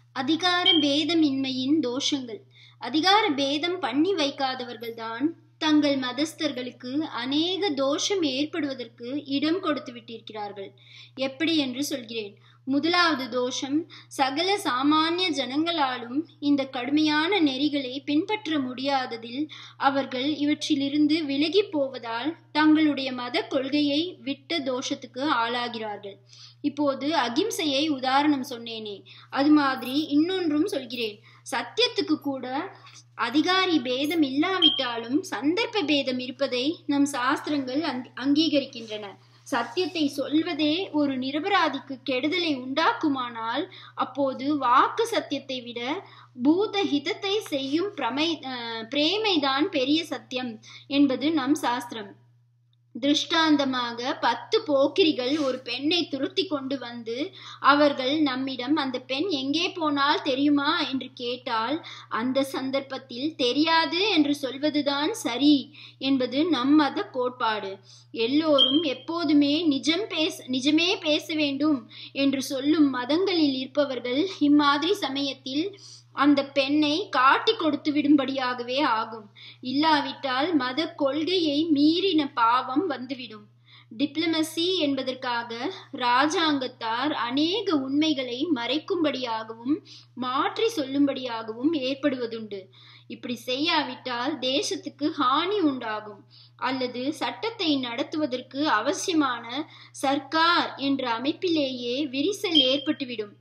அதிகார பேதமின்மையின் தோஷங்கள் அதிகார பேதம் பண்ணி வைக்காதவர்கள்தான் தங்கள் மதஸ்தர்களுக்கு அநேக தோஷம் ஏற்படுவதற்கு இடம் கொடுத்து விட்டிருக்கிறார்கள் எப்படி என்று சொல்கிறேன் முதலாவது தோஷம் சகல சாமானிய ஜனங்களாலும் இந்த கடுமையான நெறிகளை பின்பற்ற முடியாததில் அவர்கள் இவற்றிலிருந்து விலகி போவதால் தங்களுடைய மத கொள்கையை விட்ட தோஷத்துக்கு ஆளாகிறார்கள் இப்போது அகிம்சையை உதாரணம் சொன்னேனே அது மாதிரி இன்னொன்றும் சொல்கிறேன் சத்தியத்துக்கு கூட அதிகாரி பேதம் இல்லாவிட்டாலும் சந்தர்ப்ப பேதம் இருப்பதை நம் சாஸ்திரங்கள் அங்கீகரிக்கின்றன சத்தியத்தை சொல்வதே ஒரு நிரபராதிக்கு கெடுதலை உண்டாக்குமானால் அப்போது வாக்கு சத்தியத்தை விட பூத ஹிதத்தை செய்யும் பிரமை பிரேமைதான் பெரிய சத்தியம் என்பது நம் சாஸ்திரம் திருஷ்டாந்தமாக பத்து போக்கிரிகள் ஒரு பெண்ணை துருத்தி கொண்டு வந்து அவர்கள் நம்மிடம் அந்த பெண் எங்கே போனால் தெரியுமா என்று கேட்டால் அந்த சந்தர்ப்பத்தில் தெரியாது என்று சொல்வதுதான் சரி என்பது நம் மத கோட்பாடு எல்லோரும் எப்போதுமே நிஜம் பேச நிஜமே பேச வேண்டும் என்று சொல்லும் மதங்களில் இருப்பவர்கள் இம்மாதிரி சமயத்தில் அந்த பெண்ணை காட்டி கொடுத்து விடும்படியாகவே ஆகும் இல்லாவிட்டால் மத கொள்கையை மீறின பாவம் வந்துவிடும் டிப்ளமசி என்பதற்காக ராஜாங்கத்தார் அநேக உண்மைகளை மறைக்கும்படியாகவும் மாற்றி சொல்லும்படியாகவும் ஏற்படுவதுண்டு இப்படி செய்யாவிட்டால் தேசத்துக்கு ஹானி உண்டாகும் அல்லது சட்டத்தை நடத்துவதற்கு அவசியமான சர்க்கார் என்ற அமைப்பிலேயே விரிசல் ஏற்பட்டுவிடும்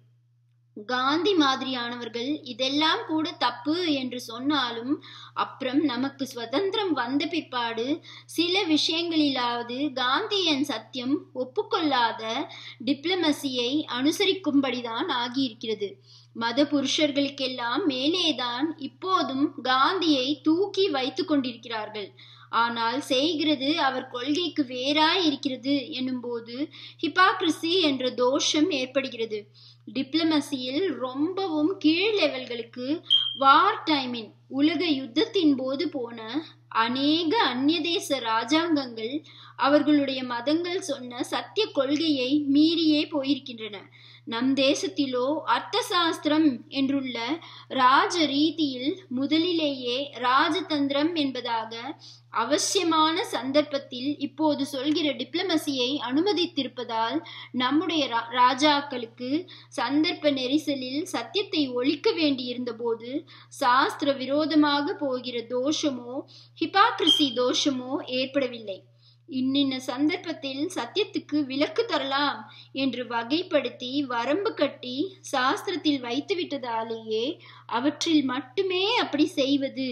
காந்தி மாதிரியானவர்கள் இதெல்லாம் கூட தப்பு என்று சொன்னாலும் அப்புறம் நமக்கு சுதந்திரம் வந்த பிற்பாடு சில விஷயங்களிலாவது காந்தியன் சத்தியம் ஒப்புக்கொள்ளாத டிப்ளமசியை அனுசரிக்கும்படிதான் ஆகியிருக்கிறது மத புருஷர்களுக்கெல்லாம் மேலேதான் இப்போதும் காந்தியை தூக்கி வைத்து கொண்டிருக்கிறார்கள் ஆனால் செய்கிறது அவர் கொள்கைக்கு வேறாய் இருக்கிறது என்னும்போது ஹிபாக்ரிசி என்ற தோஷம் ஏற்படுகிறது டிப்ளமசியில் ரொம்பவும் கீழ் லெவல்களுக்கு வார் டைமின் உலக யுத்தத்தின் போது போன அநேக அந்நிய தேச ராஜாங்கங்கள் அவர்களுடைய மதங்கள் சொன்ன சத்திய கொள்கையை மீறியே போயிருக்கின்றன நம் தேசத்திலோ அர்த்த சாஸ்திரம் என்றுள்ள ராஜ ரீதியில் முதலிலேயே ராஜதந்திரம் என்பதாக அவசியமான சந்தர்ப்பத்தில் இப்போது சொல்கிற டிப்ளமசியை அனுமதித்திருப்பதால் நம்முடைய ராஜாக்களுக்கு சந்தர்ப்ப நெரிசலில் சத்தியத்தை ஒழிக்க வேண்டியிருந்த போது சாஸ்திர விரோதமாக போகிற தோஷமோ ஹிபாக்ரிசி தோஷமோ ஏற்படவில்லை இன்னின்ன சந்தர்ப்பத்தில் சத்தியத்துக்கு விலக்கு தரலாம் என்று வகைப்படுத்தி வரம்பு கட்டி சாஸ்திரத்தில் வைத்துவிட்டதாலேயே அவற்றில் மட்டுமே அப்படி செய்வது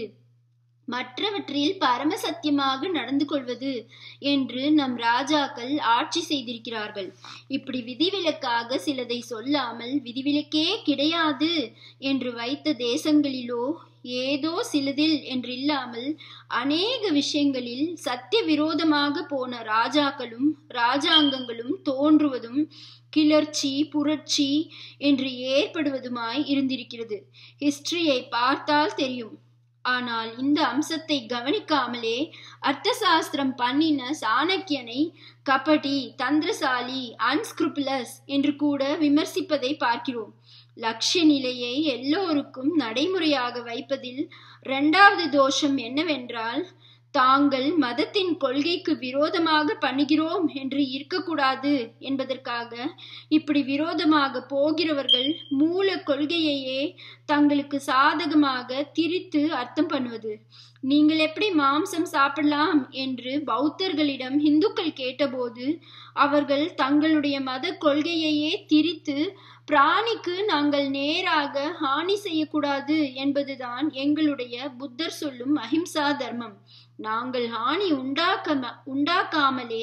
மற்றவற்றில் பரம சத்தியமாக நடந்து கொள்வது என்று நம் ராஜாக்கள் ஆட்சி செய்திருக்கிறார்கள் இப்படி விதிவிலக்காக சிலதை சொல்லாமல் விதிவிலக்கே கிடையாது என்று வைத்த தேசங்களிலோ ஏதோ சிலதில் என்றில்லாமல் அநேக விஷயங்களில் சத்திய விரோதமாக போன ராஜாக்களும் ராஜாங்கங்களும் தோன்றுவதும் கிளர்ச்சி புரட்சி என்று ஏற்படுவதுமாய் இருந்திருக்கிறது ஹிஸ்டரியை பார்த்தால் தெரியும் ஆனால் இந்த அம்சத்தை கவனிக்காமலே அர்த்த சாஸ்திரம் பண்ணின சாணக்கியனை கபடி தந்திரசாலி அன்ஸ்கிருப்புலஸ் என்று கூட விமர்சிப்பதை பார்க்கிறோம் லட்சிய நிலையை எல்லோருக்கும் நடைமுறையாக வைப்பதில் இரண்டாவது தோஷம் என்னவென்றால் தாங்கள் மதத்தின் கொள்கைக்கு விரோதமாக பண்ணுகிறோம் என்று இருக்கக்கூடாது என்பதற்காக இப்படி விரோதமாக போகிறவர்கள் மூல கொள்கையையே தங்களுக்கு சாதகமாக திரித்து அர்த்தம் பண்ணுவது நீங்கள் எப்படி மாம்சம் சாப்பிடலாம் என்று பௌத்தர்களிடம் இந்துக்கள் கேட்டபோது அவர்கள் தங்களுடைய மத கொள்கையையே திரித்து பிராணிக்கு நாங்கள் நேராக ஹானி செய்யக்கூடாது என்பதுதான் எங்களுடைய புத்தர் சொல்லும் அஹிம்சா தர்மம் நாங்கள் ஹானி உண்டாக்க உண்டாக்காமலே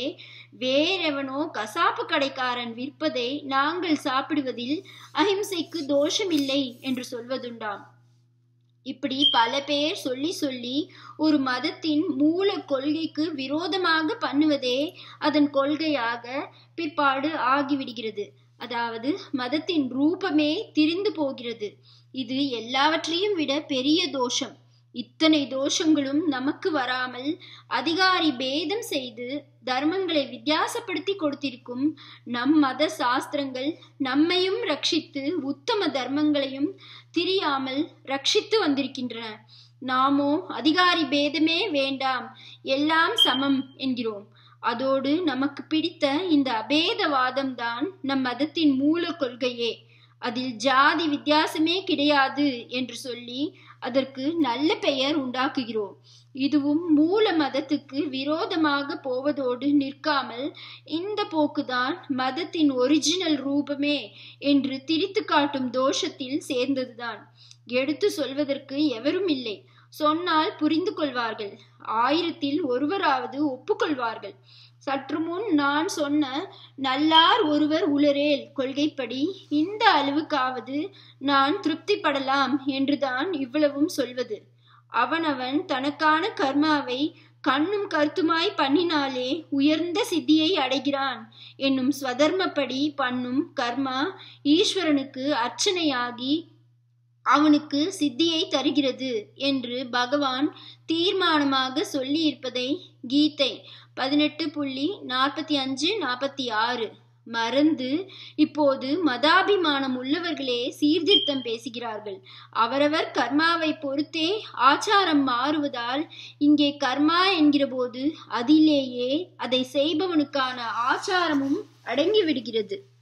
வேறெவனோ கசாப்பு கடைக்காரன் விற்பதை நாங்கள் சாப்பிடுவதில் அஹிம்சைக்கு தோஷமில்லை என்று சொல்வதுண்டாம் இப்படி பல பேர் சொல்லி சொல்லி ஒரு மதத்தின் மூல கொள்கைக்கு விரோதமாக பண்ணுவதே அதன் கொள்கையாக பிற்பாடு ஆகிவிடுகிறது அதாவது மதத்தின் ரூபமே திரிந்து போகிறது இது எல்லாவற்றையும் விட பெரிய தோஷம் இத்தனை தோஷங்களும் நமக்கு வராமல் அதிகாரி பேதம் செய்து தர்மங்களை வித்தியாசப்படுத்தி கொடுத்திருக்கும் நம் மத சாஸ்திரங்கள் நம்மையும் ரட்சித்து உத்தம தர்மங்களையும் திரியாமல் ரட்சித்து வந்திருக்கின்றன நாமோ அதிகாரி பேதமே வேண்டாம் எல்லாம் சமம் என்கிறோம் அதோடு நமக்கு பிடித்த இந்த அபேதவாதம் தான் நம் மதத்தின் மூல கொள்கையே அதில் ஜாதி வித்தியாசமே கிடையாது என்று சொல்லி அதற்கு நல்ல பெயர் உண்டாக்குகிறோம் இதுவும் மூல மதத்துக்கு விரோதமாக போவதோடு நிற்காமல் இந்த போக்குதான் மதத்தின் ஒரிஜினல் ரூபமே என்று திரித்து காட்டும் தோஷத்தில் சேர்ந்ததுதான் எடுத்து சொல்வதற்கு எவரும் இல்லை சொன்னால் புரிந்து கொள்வார்கள் ஆயிரத்தில் ஒருவராவது ஒப்புக்கொள்வார்கள் சற்று முன் நான் சொன்ன நல்லார் ஒருவர் உளரேல் கொள்கைப்படி இந்த அளவுக்காவது நான் திருப்திப்படலாம் என்றுதான் இவ்வளவும் சொல்வது அவனவன் தனக்கான கர்மாவை கண்ணும் கருத்துமாய் பண்ணினாலே உயர்ந்த சித்தியை அடைகிறான் என்னும் ஸ்வதர்மப்படி பண்ணும் கர்மா ஈஸ்வரனுக்கு அர்ச்சனையாகி அவனுக்கு சித்தியை தருகிறது என்று பகவான் தீர்மானமாக சொல்லி இருப்பதை கீதை பதினெட்டு புள்ளி நாற்பத்தி அஞ்சு நாற்பத்தி ஆறு மறந்து இப்போது மதாபிமானம் உள்ளவர்களே சீர்திருத்தம் பேசுகிறார்கள் அவரவர் கர்மாவை பொறுத்தே ஆச்சாரம் மாறுவதால் இங்கே கர்மா என்கிற போது அதிலேயே அதை செய்பவனுக்கான ஆச்சாரமும் அடங்கி விடுகிறது